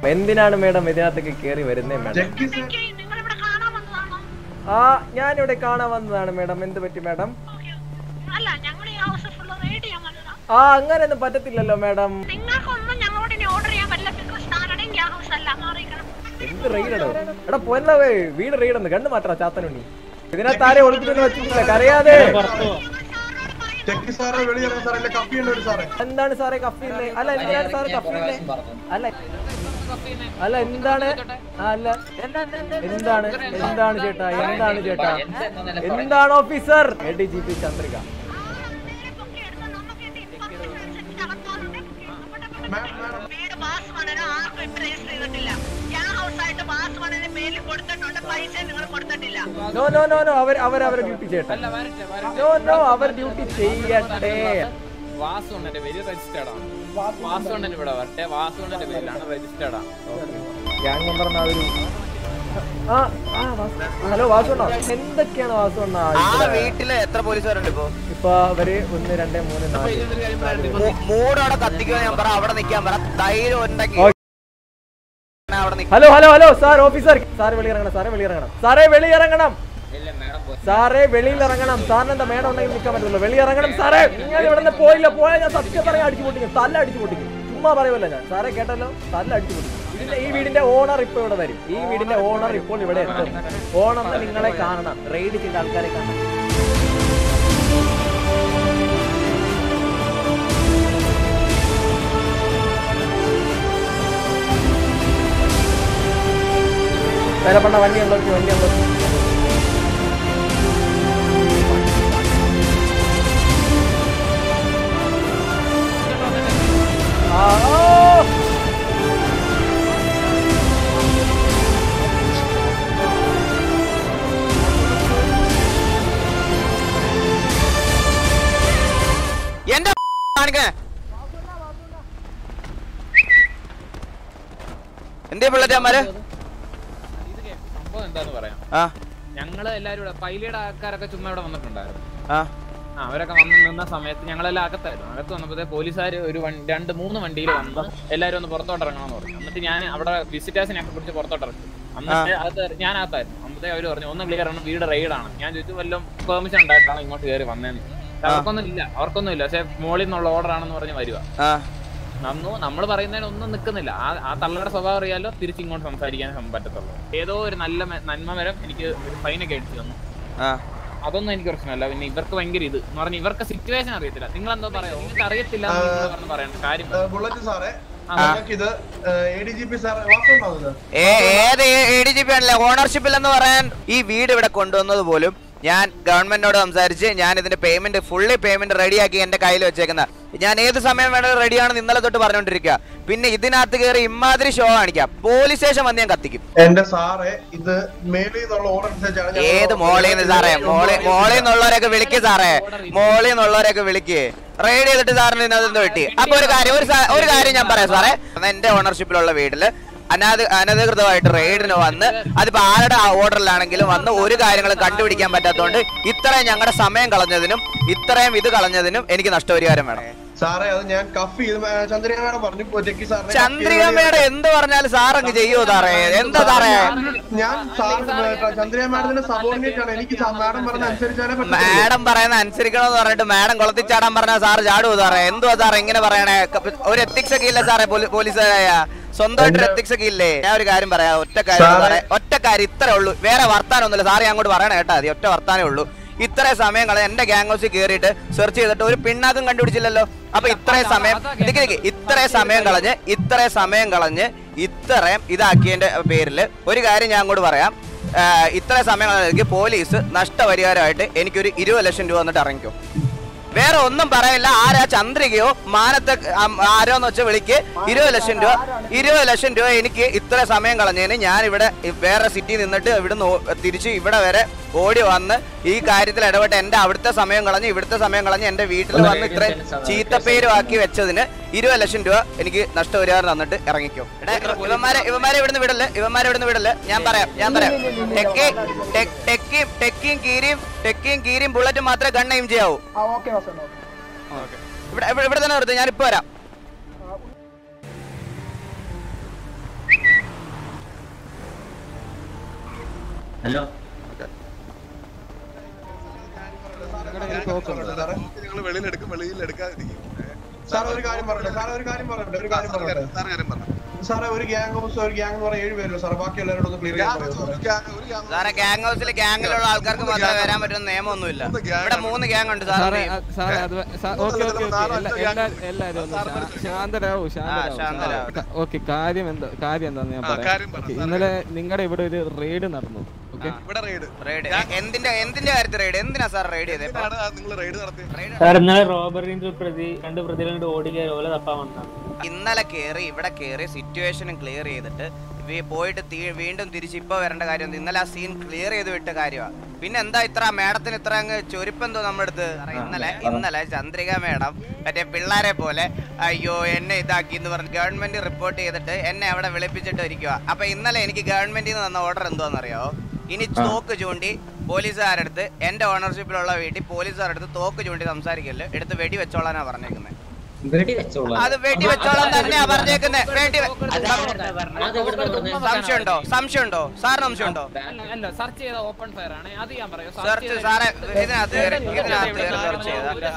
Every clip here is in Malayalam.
എന്തിനാണ് മേഡം ഇതിനകത്തേക്ക് കയറി വരുന്നേ മേഡം ജഗ്ഗി സർ നിങ്ങളിവിടെ കാണാൻ വന്നതാണോ ആ ഞാനിവിടെ കാണാൻ വന്നതാണ് മേഡം എന്ത് പറ്റി മേഡം ഓക്കേ. അല്ല ഞങ്ങൾ ഈ ഹൗസ് ഫുള്ള് റെയ്ഡ് ചെയ്യാൻ വന്നതാ ആ അങ്ങനെയൊന്നും പറ്റത്തില്ലല്ലോ മേഡം നിങ്ങൾക്കൊന്നും ഞങ്ങളോട് ഇനി ഓർഡർ ചെയ്യാൻ പറ്റില്ല ബിക്കോസ് താനടങ്ങി ആ ഹൗസ് അല്ല മാറിക്കണം എന്ത് റെയ്ഡോ എടാ പൊന്നവേ വീട് റെയ്ഡെന്ന് കണ്ണു മാറ്റാ ചാത്തനുണ്ണി ഇതിനകത്ത് ആരെ ഒളിപ്പിച്ചൊന്നും വെച്ചിട്ടില്ല കരയാതെ ജഗ്ഗി സാറെ വെളിയിറങ്ങാൻ സാറേ എന്റെ കപ്പി ഉണ്ട് ഒരു സാറേ എന്താണ് സാറേ കഫീന്നെ അല്ല എന്തിനാണ് സാറേ കഫീന്നെ അല്ല അല്ല എന്താണ് ആ, അല്ല എന്താണ് എന്താണ് ചേട്ടാ എന്താണ് ചേട്ടാ എന്താണ് officer A D G P Chandrika വീട് പാസ് വണ്ണിന് ആർക്കും ഇപ്പൊ രജിസ്റ്റർ ചെയ്തിട്ടില്ല ഞാൻ ഹൗസ് ആയിട്ട് പാസ് വണ്ണിന് പേരിൽ കൊടുത്തിട്ടുണ്ട് പൈസ നിങ്ങൾ കൊടുത്തിട്ടില്ല നോ നോ നോ നോ അവർ അവർ അവരെ ഡ്യൂട്ടി ചെയ്യട്ടെ നോ നോ അവർ ഡ്യൂട്ടി ചെയ്യട്ടെ വാസുണ്ണന്റെ പേര് രജിസ്റ്റേർഡ് ആണ് വാസുണ്ണൻ ഇവിടെ വരട്ടെ വാസുണ്ണന്റെ പേരിലാണ് രജിസ്റ്റേർഡ് ആണ് ഗ്യാങ് മെമ്പർ ഒരു ആ ആ വാസു ഹലോ വാസുണ്ണ എന്തൊക്കെയാണ് വാസുണ്ണ ആ വീട്ടില് എത്ര പോലീസുകാരുണ്ട് ഇപ്പൊ ഇപ്പൊ അവര് ഒന്ന് രണ്ട് മൂന്ന് നാല് മൂ- മൂടവിടെ കത്തിക്കുക ഞാൻ പറ അവിടെ നിക്കാൻ പറ ധൈര്യം ഉണ്ടെങ്കിൽ ഓക്കേ. അവിടെ നിക്ക hello hello hello sir officer sir വെളിയിറങ്ങണം സാറേ വെളിയിറങ്ങണം സാറേ വെളിയിറങ്ങണം സാറേ വെളിയിലിറങ്ങണം സാറിന് എന്താ മേഡം ഉണ്ടെങ്കിൽ നിൽക്കാൻ പറ്റുള്ളൂ വെളിയിറങ്ങണം സാറേ ഞാൻ ഇവിടെ നിന്ന് പോയില്ല പോയാൽ ഞാൻ സത്യം പറയാൻ അടിച്ചു പൊട്ടിക്കും തല്ല അടിച്ചു പൊട്ടിക്കും ചുമ്മാ പറയുമല്ലോ ഞാൻ സാറേ കേട്ടല്ലോ തല്ല അടിച്ചു പൊട്ടിക്കും ഇതിന്റെ ഈ വീടിന്റെ ഓണർ ഇപ്പൊ ഇവിടെ വരും ഈ വീടിന്റെ ഓണർ ഇപ്പോൾ ഇവിടെ എത്തും ഓണറിനെ നിങ്ങളെ കാണണം റെയ്ഡ് ചെയ്ത ആൾക്കാരെ കാണണം വിലപ്പെട്ട വണ്ടി ഉണ്ടോ വണ്ടി ഉണ്ടോ ആ, ഓ! എന്റെ കാണിക്കേ എന്തേ പിള്ളേറ്റന്മാര് സംഭവം എന്താന്ന് പറയാം ആ ഞങ്ങള് എല്ലാരും ഇവിടെ പൈലിയുടെ ആൾക്കാരൊക്കെ ചുമ്മാ ഇവിടെ വന്നിട്ടുണ്ടായിരുന്നു ആ ആ അവരൊക്കെ വന്ന് നിന്ന സമയത്ത് ഞങ്ങളെല്ലാം അകത്തായിരുന്നു അകത്ത് വന്നപ്പോഴത്തെ പോലീസുകാർ ഒരു വണ്ടി രണ്ട് മൂന്ന് വണ്ടിയിൽ വന്ന് എല്ലാവരും ഒന്ന് പുറത്തോട്ട് ഇറങ്ങണമെന്ന് പറഞ്ഞു എന്നിട്ട് ഞാൻ അവിടെ വിസിറ്റേഴ്സിനെ ഒക്കെ പിടിച്ച് പുറത്തോട്ട് ഇറക്കി എന്നിട്ട് അത് ഞാൻ അകത്തായിരുന്നു അന്നത്തെ അവർ പറഞ്ഞു ഒന്ന് ക്ലിയർ ആണ് വീട് റെയ്ഡാണ് ഞാൻ ചോദിച്ചു വല്ലതും പെർമിഷൻ ഉണ്ടായിട്ടാണ് ഇങ്ങോട്ട് കയറി വന്നതെന്ന് അവർക്കൊന്നും ഇല്ല അവർക്കൊന്നും ഇല്ല പക്ഷെ മോളിൽ നിന്നുള്ള ഓർഡർ ആണെന്ന് പറഞ്ഞ് വരുക ആ നന്നു നമ്മൾ പറയുന്നതിന് ഒന്നും നിൽക്കുന്നില്ല ആ ആ തള്ളയുടെ സ്വഭാവം അറിയാലോ തിരിച്ച് ഇങ്ങോട്ട് സംസാരിക്കാൻ സം- പറ്റത്തുള്ളൂ ഏതോ ഒരു നല്ല മെ- നന്മ വരം എനിക്ക് ഒരു ഫൈനൊക്കെ അടിച്ചു തന്നു ആ അതൊന്നും എനിക്ക് പ്രശ്നമല്ല പിന്നെ ഇവർക്ക് ഭയങ്കര ഇത് എന്ന് പറഞ്ഞാൽ ഇവർക്ക് സിറ്റുവേഷൻ അറിയത്തില്ല നിങ്ങൾ എന്തോ പറയാ നിങ്ങൾക്ക് അറിയത്തില്ല എന്ന് നിങ്ങൾ പറഞ്ഞ് പറയണ്ട കാര്യം ഏ, ബുള്ളറ്റ് സാറേ ഞങ്ങൾക്കിത് A D G P sir വാക്കുണ്ടാവുന്നത് ഏ ഏത് എ ഡി ജി പി ആണല്ലേ ഓണർഷിപ്പിൽ എന്ന് പറയാൻ ഈ വീട് ഇവിടെ കൊണ്ടുവന്നത് പോലും ഞാൻ ഗവൺമെന്റിനോട് സംസാരിച്ച് ഞാൻ ഇതിന്റെ പേയ്മെന്റ് ഫുള്ളി പേയ്മെന്റ് റെഡിയാക്കി എന്റെ കയ്യിൽ വെച്ചേക്കുന്ന ഞാൻ ഏത് സമയം വേണമെങ്കിലും റെഡിയാണെന്ന് ഇന്നലെ തൊട്ട് പറഞ്ഞുകൊണ്ടിരിക്കുക പിന്നെ ഇതിനകത്ത് കയറി ഇമാതിരി ഷോ കാണിക്കാം പോലീസ് സ്റ്റേഷൻ വന്ന് ഞാൻ കത്തിക്കും എന്റെ സാറേ ഇത് മേളിൽ നിന്നുള്ള ഓർഡർ അനുസരിച്ചാണ് ഞങ്ങൾ ഏത് മോളിന്ന് സാറേ മോളി മോളിൽ നിന്നുള്ളവരൊക്കെ വിളിക്ക് സാറേ മോളിൽ നിന്നുള്ളവരൊക്കെ വിളിക്ക് റെയ്ഡ് ചെയ്തിട്ട് സാറിന് ഇതിനകത്ത് വെട്ടി അപ്പൊ ഒരു കാര്യം ഒരു സാ- ഒരു കാര്യം ഞാൻ പറയാം സാറേ എന്റെ ഓണർഷിപ്പിലുള്ള വീട്ടില് അനാധ അനധികൃതമായിട്ട് റെയ്ഡിന് വന്ന് അതിപ്പോ ആരുടെ ഓർഡറിലാണെങ്കിലും വന്ന് ഒരു കാര്യങ്ങളും കണ്ടുപിടിക്കാൻ പറ്റാത്തതുകൊണ്ട് ഇത്രയും ഞങ്ങളുടെ സമയം കളഞ്ഞതിനും ഇത്രയും ഇത് കളഞ്ഞതിനും എനിക്ക് നഷ്ടപരിഹാരം വേണം സാറേ അത് ഞാൻ കഫ് ചെയ്ത് മേ- ചന്ദ്രിക മാഡം പറഞ്ഞു ജഗ്ഗി സാറിനെ ചന്ദ്രികമ്മയുടെ എന്ത് പറഞ്ഞാലും സാറങ്ങ് ചെയ്യോ സാറേ എന്താ സാറേ ഞാൻ സാർ ചന്ദ്രിക മാഡത്തിന്റെ സബോർഡിനേറ്റ് ആണ് എനിക്ക് സാ- മാഡം പറഞ്ഞ അനുസരിച്ചാലേ പറ്റത്തുള്ളൂ. മാഡം പറയുന്ന അനുസരിക്കണമെന്ന് പറഞ്ഞിട്ട് മാഡം കുളത്തിൽ ചാടാൻ പറഞ്ഞാൽ സാറ് ചാടുവോ സാറേ എന്തുവാ സാറേ ഇങ്ങനെ പറയണേ ക- ഒരു എത്തിക്സ് ഒക്കെ ഇല്ല സാറേ പോലീ- പോലീസുകാരായ സ്വന്തമായിട്ട് എന്റെ- എത്തിക്സ് ഒക്കെ ഇല്ലേ ഞാൻ ഒരു കാര്യം പറയാം ഒറ്റ കാര്യം സാറേ- സാറേ ഒറ്റ കാര്യം ഇത്രേ ഉള്ളൂ വേറെ വർത്താനം ഒന്നുമില്ല സാറേ അങ്ങോട്ട് പറയണേ കേട്ടാ മതി ഒറ്റ വർത്താനേ ഉള്ളൂ ഇത്രയും സമയം കളഞ്ഞ എന്റെ ഗ്യാങ് ഹൗസിൽ കയറിയിട്ട് സെർച്ച് ചെയ്തിട്ട് ഒരു പിണ്ണാക്കും കണ്ടുപിടിച്ചില്ലല്ലോ അപ്പൊ ഇത്രയും സമയം നിക്ക് നിക്ക് ഇത്രയും സമയം കളഞ്ഞ് ഇത്രയും സമയം കളഞ്ഞ് ഇത്രയും ഇതാക്കിയതിന്റെ പേരിൽ ഒരു കാര്യം ഞാൻ അങ്ങോട്ട് പറയാം ആഹ് ഇത്രയും സമയം കളഞ്ഞെനിക്ക് പോലീസ് നഷ്ടപരിഹാരമായിട്ട് എനിക്കൊരു ഇരുപത് ലക്ഷം രൂപ വന്നിട്ട് ഇറങ്ങിക്കോ വേറെ ഒന്നും പറയില്ല ആരാ ചന്ദ്രികയോ മാനത്തെ അം- ആരോന്ന് വെച്ച് വിളിക്ക് ഇരുപത് ലക്ഷം രൂപ ഇരുപത് ലക്ഷം രൂപ എനിക്ക് ഇത്ര സമയം കളഞ്ഞതിന് ഞാൻ ഇവിടെ വേറെ സിറ്റി നിന്നിട്ട് ഇവിടുന്ന് ഓ- തിരിച്ച് ഇവിടെ വരെ ഓടി വന്ന് ഈ കാര്യത്തിൽ ഇടപെട്ട് എന്റെ അവിടുത്തെ സമയം കളഞ്ഞ് ഇവിടുത്തെ സമയം കളഞ്ഞ് എന്റെ വീട്ടിൽ വന്ന് ഇത്രയും ചീത്തപ്പേരും ആക്കി വെച്ചതിന് ഇരുപത് ലക്ഷം രൂപ എനിക്ക് നഷ്ടപരിഹാരം തന്നിട്ട് ഇറങ്ങിക്കോ എടാ, ഇവന്മാരെ ഇവന്മാരെ ഇവിടുന്ന് വിടല് ഇവന്മാരെ ഇവിടുന്ന് വിടല് ഞാൻ പറയാം ഞാൻ പറയാം ടെക്കി ടെക്- ടെക്കിയും ടെക്കിയും കീരിയും ടെക്കിയും കീരിയും ബുള്ളറ്റും മാത്രമേ ഗണ്ണെയും ചെയ്യാവൂ ഇവിടെ ഇവിടെ ഇവിടെ തന്നെ നിർത്തും ഞാൻ ഇപ്പൊ വരാം ഹലോ നിങ്ങൾ വെളിയിൽ എടുക്കും വെളിയിൽ എടുക്കാതിരിക്കും സാർ ഒരു കാര്യം പറയട്ടെ സാർ ഒരു കാര്യം പറയട്ടെ ഒരു കാര്യം പറയട്ടെ സാർ കാര്യം പറഞ്ഞു സാറേ ഒരു ഗ്യാങ് ഹൗസ് ഒരു ഗ്യാങ് എന്ന് പറഞ്ഞാൽ ഏഴ് പേരോ സാർ ബാക്കി എല്ലാവരോടും ഒന്ന് ക്ലിയർ ചെയ്യാൻ പറയോ സാറേ? സാറേ ഗ്യാങ് ഹൗസിൽ ഗ്യാങ്ങിലുള്ള ആൾക്കാർക്ക് മാത്രമേ വരാൻ പറ്റുന്ന നിയമമൊന്നുമില്ല ഇവിടെ മൂന്ന് ഗ്യാങ് ഉണ്ട് സാറേ സാറേ അ- സാറേ അത് വ- സാ- ഓക്കെ ഓക്കെ ഓക്കെ എല്ലാ എല്ലാ എല്ലാവരും ഒന്ന് ശാ- ശാന്തരാവൂ ശാന്തരാവൂ ശാന്തരാവൂ. ക- ഓക്കെ കാര്യം എന്താ കാര്യം എന്താന്ന് ഞാൻ ആ, കാര്യം പറയാം പറ, ഓക്കെ, സാറേ. ഇന്നലെ നിങ്ങളുടെ ഇവിടെ ഒരു റെയ്ഡ് നടന്നു ഓക്കെ ഇവിടെ റെയ്ഡ് റെയ്ഡ് എന്തിന്റെ എന്തിന്റെ കാര്യത്തിൽ റെയ്ഡ് എന്തിനാ സാർ റെയ്ഡ് ചെയ്തേ ഇപ്പൊ? നിങ്ങൾ റെയ്ഡ് നടത്തി സാർ ഇന്നലെ റോബറിന്റെ പ്രതി രണ്ട് പ്രതികൾ കൊണ്ട് ഓടിക്കാൻ ഓല തപ്പാൻ വന്നതാണ് ഇന്നലെ കേറി ഇവിടെ കേറി സിറ്റുവേഷനും ക്ലിയർ ചെയ്തിട്ട് വി- പോയിട്ട് തീ- വീണ്ടും തിരിച്ച് ഇപ്പൊ വരേണ്ട കാര്യം എന്താ? ഇന്നലെ ആ സീൻ ക്ലിയർ ചെയ്ത് വിട്ട കാര്യമാണ് പിന്നെ എന്താ ഇത്ര മേഡത്തിന് ഇത്ര അങ്ങ് ചൊരിപ്പെന്തോ നമ്മുടെ അടുത്ത് ഇന്നലെ ഇന്നലെ ചന്ദ്രിക മേഡം മറ്റേ പിള്ളേരെ പോലെ അയ്യോ എന്നെ ഇതാക്കി എന്ന് പറഞ്ഞ് ഗവൺമെന്റ് റിപ്പോർട്ട് ചെയ്തിട്ട് എന്നെ അവിടെ വിളിപ്പിച്ചിട്ട് ഇരിക്കുക അപ്പൊ ഇന്നലെ എനിക്ക് ഗവൺമെന്റിൽ നിന്ന് തന്ന ഓർഡർ എന്തോന്നറിയോ ഇനി തോക്ക് ചൂണ്ടി പോലീസുകാരടുത്ത് എന്റെ ഓണർഷിപ്പിലുള്ള വീട്ടിൽ പോലീസുകാരടുത്ത് തോക്ക് ചൂണ്ടി സംസാരിക്കല് എടുത്ത് വെടി വെച്ചോളാനാ പറഞ്ഞേക്കുന്നത് വെടി വെച്ചോളാം അത് വെടി വെച്ചോളാൻ തന്നെയാ പറഞ്ഞേക്കുന്നത് വെടി വെ- അത് എവിടുന്നാ പറഞ്ഞത്? അത് എവിടുന്നാ പറഞ്ഞത്? സംശയമുണ്ടോ സംശയമുണ്ടോ സാറിന് സംശയമുണ്ടോ അല്ല, അല്ല സെർച്ച് ചെയ്ത ഓപ്പൺ ഫയർ ആണ് അത് ഞാൻ പറയാം സെർച്ച് സാറേ ഇതിനകത്ത് കയറി ഇതിനകത്ത് കയറി സെർച്ച്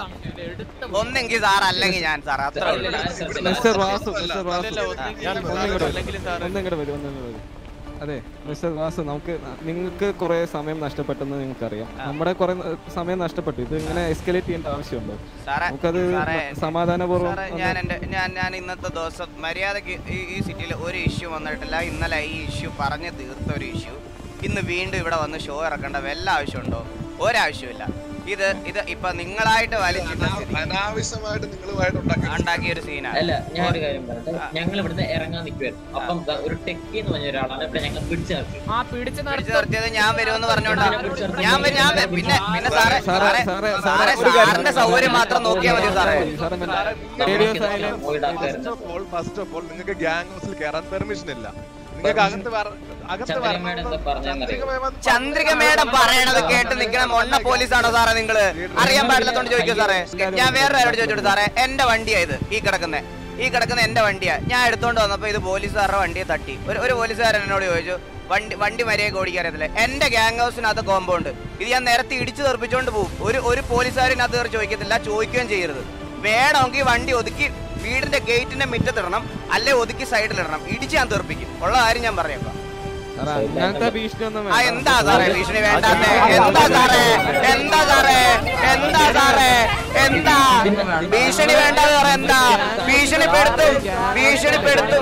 ചെയ്ത ഒന്നെങ്കിൽ സാർ അല്ലെങ്കിൽ ഞാൻ സാർ അത്ര ഇല്ല, ഇല്ല, അത് സെർച്ച് മിസ്റ്റർ ചെയ്യില്ല. വാസു മിസ്റ്റർ വാസു ഒന്നിങ്ങോട്ട് വരും ഒന്നിങ്ങോട്ട് വരും ഒന്നിങ്ങോട്ട് വരും അതെ മിസ്റ്റർ വാസു നമുക്ക് നിങ്ങൾക്ക് കുറെ സമയം നഷ്ടപ്പെട്ടെന്ന് നിങ്ങൾക്കറിയാം നമ്മുടെ കുറെ സമയം നഷ്ടപ്പെട്ടു ഇത് ഇങ്ങനെ എസ്കലേറ്റ് ചെയ്യേണ്ട ആവശ്യമുണ്ടോ സാറേ നമുക്കത് സാറേ സമാധാനപൂർവ്വം സാറേ ഞാൻ എന്റെ ഞാൻ ഞാൻ ഇന്നത്തെ ദിവസം മര്യാദക്ക് ഈ ഈ സിറ്റിയിൽ ഒരു ഇഷ്യൂ വന്നിട്ടില്ല ഇന്നലെ ഈ ഇഷ്യൂ പറഞ്ഞു തീർത്ത ഒരു ഇഷ്യൂ ഇന്ന് വീണ്ടും ഇവിടെ വന്ന് ഷോ ഇറക്കേണ്ട വല്ല ആവശ്യമുണ്ടോ ഒരാവശ്യമില്ല ഇത് ഇത് ഇപ്പൊ നിങ്ങളായിട്ട് വലിച്ചിട്ട സ്ഥിതി അനാവശ്യമായിട്ട് നിങ്ങളുമായിട്ട് ഉണ്ടാക്കി ഉണ്ടാക്കിയ ഒരു സീനാണ് അല്ല ഞാൻ ഒരു കാര്യം പറയട്ടെ ഞങ്ങൾ ഇവിടുന്ന് ഇറങ്ങാൻ നിൽക്കുവായിരുന്നു അപ്പം ദാ ഒരു ടെക്കി എന്ന് പറഞ്ഞ ഒരാളാണ് ഇവിടെ ഞങ്ങൾ പിടിച്ചു നിർത്തി ആ പിടിച്ച് പിടിച്ചു നിർത്തിയത് ഞാൻ വരുമെന്ന് പറഞ്ഞോണ്ടാ ഞാൻ വ- ഞാൻ വ- പിന്നെ പിന്നെ സാറേ സാറേ, സാറേ സാറേ, സാറേ ഒരു കാര്യം സാറിന്റെ സൗകര്യം മാത്രം നോക്കിയാൽ മതി സാറേ സാറേ radio silence first of all first of all നിങ്ങൾക്ക് ഗ്യാങ് ഹൗസിൽ കയറാൻ പെർമിഷൻ ഇല്ല നിങ്ങൾക്ക് അകത്ത് വര- അകത്ത് ചന്ദ്രിക വരണം. മേഡം എന്താ പറഞ്ഞതെന്നറിയോ? ചന്ദ്രിക മേഡം ചന്ദ്രിക മേഡം പറയണത് കേട്ട് നിൽക്കണ മൊണ്ണ പോലീസാണോ സാറേ നിങ്ങള് അറിയാൻ പാടില്ലാത്തോണ്ട് ചോദിക്കോ സാറേ ഞാൻ വേറൊരാളോട് ചോദിച്ചോട്ടെ സാറേ എന്റെ വണ്ടിയാ ഇത് ഈ കിടക്കുന്നത് ഈ കിടക്കുന്ന എന്റെ വണ്ടിയാ ഞാൻ എടുത്തോണ്ട് വന്നപ്പോ ഇത് പോലീസുകാരുടെ വണ്ടിയെ തട്ടി ഒരു ഒരു പോലീസുകാരൻ എന്നോട് ചോദിച്ചു വണ്ടി വണ്ടി മര്യാദ ഓടിക്കാൻ അറിയത്തില്ല എന്റെ ഗ്യാങ് ഹൗസിനകത്ത് കോമ്പൗണ്ട് ഇത് ഞാൻ നേരത്തെ ഇടിച്ചു തെറിപ്പിച്ചോണ്ട് പോകും ഒരു ഒരു പോലീസുകാരനകത്ത് കയറി ചോദിക്കത്തില്ല ചോദിക്കുകയും ചെയ്യരുത് വേണമെങ്കിൽ വണ്ടി ഒതുക്കി വീടിന്റെ ഗേറ്റിന്റെ മുറ്റത്തിടണം അല്ലെ ഒതുക്കി സൈഡിലിടണം ഇടിച്ച് ഞാൻ തെറിപ്പിക്കും ഉള്ള കാര്യം ഞാൻ പറഞ്ഞേക്കാം സാറേ അങ്ങനത്തെ ഭീഷണി ഒന്നും ആ എന്താ സാറേ ഭീഷണി വേണ്ടാത്തെ എന്താ സാറേ എന്താ സാറേ എന്താ സാറേ എന്താ ഭീഷണി വേണ്ടാന്ന് സാറേ എന്താ ഭീഷണിപ്പെടുത്തും ഭീഷണിപ്പെടുത്തും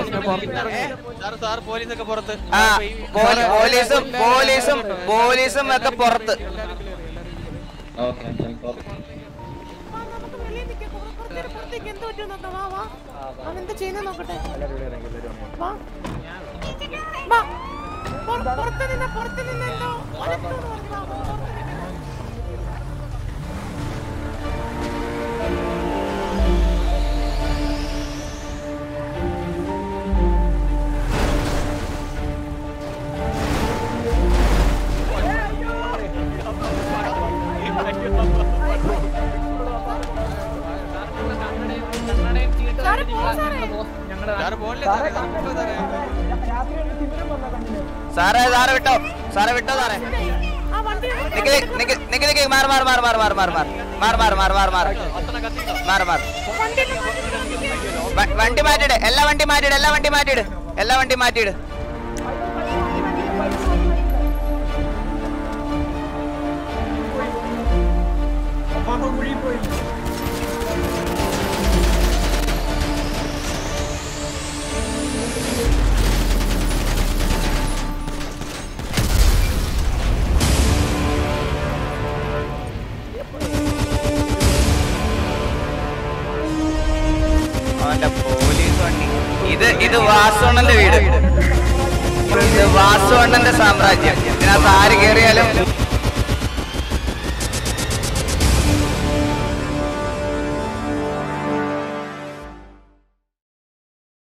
ആ പോലീ- പോലീസും പോലീസും പോലീസും ഒക്കെ പുറത്ത് ഓക്കെ ഓക്കെ അവനെന്താ ചെയ്യുന്ന നോക്കട്ടെ വാ. വാ. പുറ- പുറത്ത് നിന്ന് പുറത്ത് നിന്ന് എന്തോ ഒലത്തോന്ന് പറഞ്ഞു. വാ, വാ, പുറത്ത് നിന്ന്. സാറേ, പോ സാറേ. സാറേ സാറേ വിട്ടോ സാറേ വിട്ടോ സാറേ ആ വണ്ടി നിക്ക് നിക്ക് നിക്ക് നിക്ക് മാറി മാറി മാറി മാറി മാറി മാറി മാറി മാറി മാറി മാറി മാറി മാറി മാറി വ- വണ്ടി മാറ്റിയിട് എല്ലാ വണ്ടി മാറ്റിയിട് എല്ലാ വണ്ടി മാറ്റിയിട് എല്ലാ വണ്ടി മാറ്റിയിട് അവന്റെ പോലീസ് വണ്ടി ഇത് ഇത് വാസുവണ്ണന്റെ വീട് ഇത് വാസുവണ്ണന്റെ സാമ്രാജ്യം ഇതിനകത്ത് ആര് കയറിയാലും